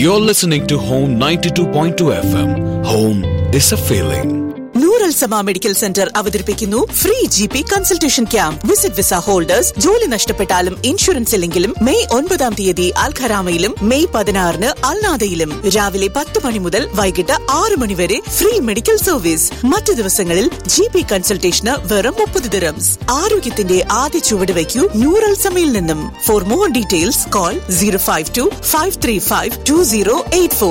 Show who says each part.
Speaker 1: You're listening to Home 92.2 FM. Home is a feeling.
Speaker 2: Neural Sama medical centre അവതരിപ്പിക്കുന്നു free G P consultation camp visit visa holders ജോലി നഷ്ടപ്പെട്ടാലും insurance ഇല്ലെങ്കിലും May ഒൻപതാം തീയതി അൽഖരാമയിലും May പതിനാറിന് അൽനാദയിലും രാവിലെ പത്ത് മണി മുതൽ വൈകിട്ട് ആറ് മണി വരെ ഫ്രീ മെഡിക്കൽ സർവീസ് മറ്റു ദിവസങ്ങളിൽ ജി പി കൺസൾട്ടേഷന് വെറും മുപ്പത് ദിറംസ് ആരോഗ്യത്തിന്റെ ആദ്യ ചുവട് വയ്ക്കൂ ന്യൂറൽ സമയിൽ നിന്നും for more details call zero five two five three five two zero eight four